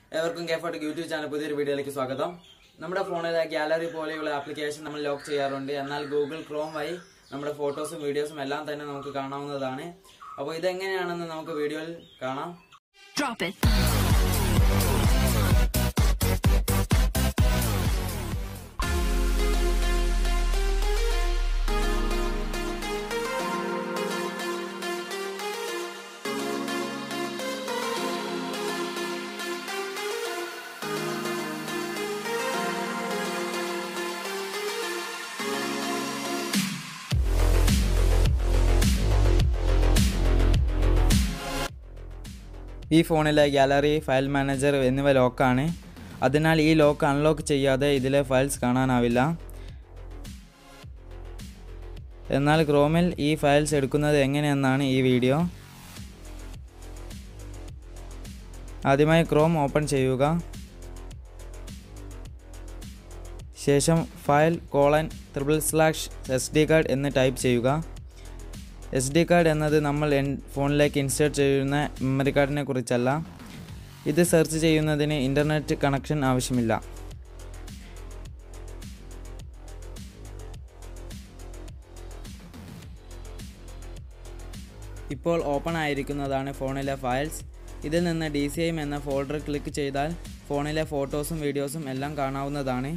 ഏവർക്കും കെഫോട്ട് YouTube channel പുതിയൊരു വീഡിയോയിലേക്ക് സ്വാഗതം നമ്മുടെ ഫോണിലെ ഗാലറി പോലെയുള്ള ആപ്ലിക്കേഷൻ നമ്മൾ ലോക്ക് ചെയ്യാറുണ്ട് എന്നാൽ ഗൂഗിൾ ക്രോം വഴി നമ്മുടെ ഫോട്ടോസും വീഡിയോസും എല്ലാം തന്നെ നമുക്ക് കാണാവുന്നതാണ് അപ്പോൾ ഇതെങ്ങനെയാണെന്ന് നമുക്ക് വീഡിയോയിൽ കാണാം Drop it. ഈ ഫോണിലെ ഗാലറി ഫയൽ മാനേജർ എന്നിവ ലോക്കാണ് അതിനാൽ ഈ ലോക്ക് അൺലോക്ക് ചെയ്യാതെ ഇതിലെ ഫയൽസ് കാണാനാവില്ല എന്നാൽ ക്രോമിൽ ഈ ഫയൽസ് എടുക്കുന്നത് എങ്ങനെയെന്നാണ് ഈ വീഡിയോ ആദ്യമായി ക്രോം ഓപ്പൺ ചെയ്യുക ശേഷം file colon triple slash S D card എന്ന് ടൈപ്പ് ചെയ്യുക എസ് ഡി കാർഡ് എന്നത് നമ്മൾ എൻ- ഫോണിലേക്ക് ഇൻസേർട്ട് ചെയ്യുന്ന മെമ്മറി കാർഡിനെ കുറിച്ചല്ല ഇത് സെർച്ച് ചെയ്യുന്നതിന് ഇൻ്റർനെറ്റ് കണക്ഷൻ ആവശ്യമില്ല ഇപ്പോൾ ഓപ്പൺ ആയിരിക്കുന്നതാണ് ഫോണിലെ ഫയൽസ് ഇതിൽ നിന്ന് ഡി സി എം എന്ന ഫോൾഡർ ക്ലിക്ക് ചെയ്താൽ ഫോണിലെ ഫോട്ടോസും വീഡിയോസും എല്ലാം കാണാവുന്നതാണ്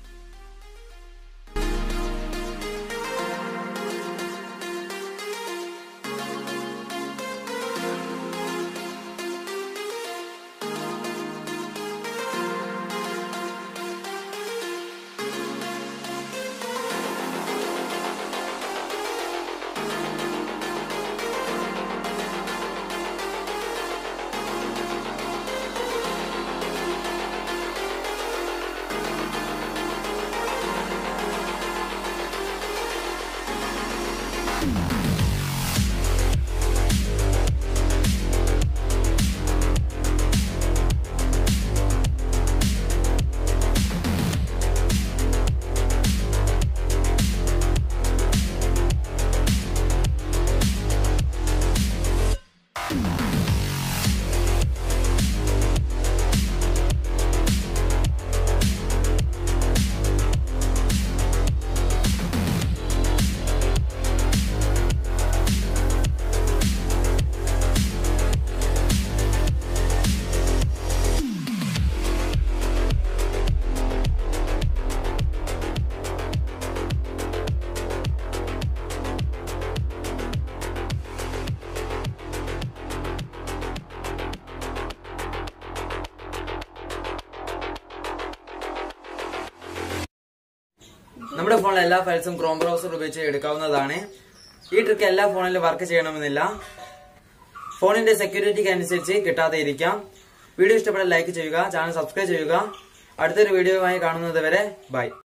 നമ്മുടെ ഫോണിലെ എല്ലാ ഫയൽസും ക്രോം ബ്രൗസർ ഉപയോഗിച്ച് എടുക്കാവുന്നതാണ് ഈ ട്രിക്ക് എല്ലാ ഫോണിലും വർക്ക് ചെയ്യണമെന്നില്ല ഫോണിന്റെ സെക്യൂരിറ്റിക്ക് അനുസരിച്ച് കിട്ടാതെ ഇരിക്കാം വീഡിയോ ഇഷ്ടപ്പെട്ടാൽ ലൈക്ക് ചെയ്യുക ചാനൽ സബ്സ്ക്രൈബ് ചെയ്യുക അടുത്തൊരു വീഡിയോയുമായി കാണുന്നത് വരെ ബൈ